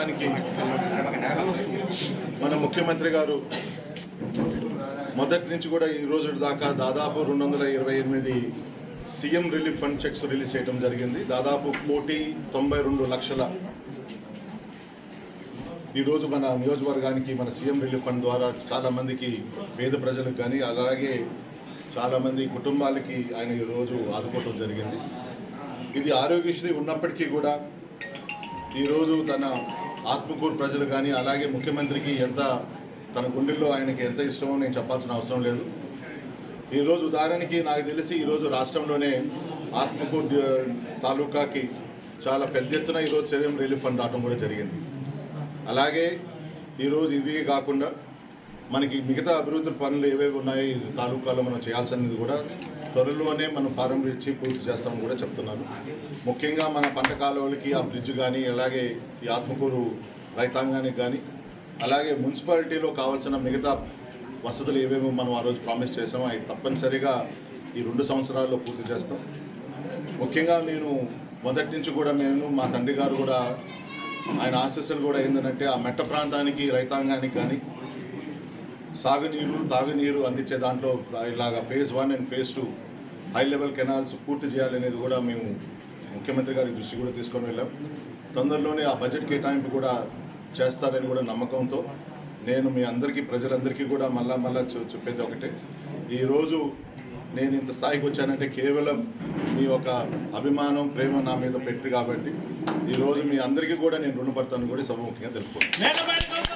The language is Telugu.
రాష్ట్రానికి మన ముఖ్యమంత్రి గారు మొదటి నుంచి కూడా ఈ రోజు దాకా దాదాపు రెండు వందల ఇరవై ఎనిమిది CM relief fund cheques release చేయడం జరిగింది దాదాపు కోటి తొంభై రెండు లక్షల ఈరోజు మన నియోజకవర్గానికి మన సీఎం రిలీఫ్ ఫండ్ ద్వారా చాలా మందికి పేద ప్రజలకు కానీ అలాగే చాలా మంది కుటుంబాలకి ఆయన ఈరోజు ఆదుకోవడం జరిగింది ఇది ఆరోగ్యశ్రీ ఉన్నప్పటికీ కూడా ఈరోజు తన ఆత్మకూరు ప్రజలు కానీ అలాగే ముఖ్యమంత్రికి ఎంత తన గుండెల్లో ఆయనకి ఎంత ఇష్టమో నేను చెప్పాల్సిన అవసరం లేదు ఈరోజు ఉదాహరణకి నాకు తెలిసి ఈరోజు రాష్ట్రంలోనే ఆత్మకూరు ది- తాలూకాకి చాలా పెద్ద ఎత్తున ఈరోజు సీఎం రిలీఫ్ ఫండ్ రావడం కూడా జరిగింది అలాగే ఈరోజు ఇవి కాకుండా మనకి మిగతా అభివృద్ధి పనులు ఏవేవి ఉన్నాయో ఈ తాలూకాలో మనం చేయాల్సినది కూడా త్వరలోనే మనం ప్రారంభించి పూర్తి చేస్తామని కూడా చెప్తున్నాను ముఖ్యంగా మన పంట కాలువలకి ఆ బ్రిడ్జ్ కానీ అలాగే ఈ ఆత్మకూరు రైతాంగానికి కానీ అలాగే మున్సిపాలిటీలో కావాల్సిన మిగతా వసతులు ఏవేమో మనం ఆ రోజు ప్రామిస్ చేసామో అవి తప్పనిసరిగా ఈ రెండు సంవత్సరాల్లో పూర్తి చేస్తాం ముఖ్యంగా నేను మొదటి నుంచి కూడా మేము మా తండ్రి గారు కూడా ఆయన ఆశీస్సులు కూడా ఏంటంటే ఆ మెట్ట ప్రాంతానికి రైతాంగానికి కానీ సాగునీరు తాగునీరు అందించే దాంట్లో ఇలాగా phase one and phase two high level canals పూర్తి చేయాలనేది కూడా మేము ముఖ్యమంత్రి గారి దృష్టి కూడా తీసుకొని వెళ్ళాం తొందరలోనే ఆ బడ్జెట్ కేటాయింపు కూడా చేస్తారని కూడా నమ్మకంతో నేను మీ అందరికీ ప్రజలందరికీ కూడా మళ్ళా మళ్ళా చె- చెప్పేది ఒకటే ఈరోజు నేను ఇంత స్థాయికి వచ్చానంటే కేవలం మీ ఒక అభిమానం ప్రేమ నా మీద పెట్టి కాబట్టి ఈరోజు మీ అందరికీ కూడా నేను రుణపడతాను కూడా సభముఖ్యంగా తెలుపుకుంటాను నిలబెట్టుకుంటాం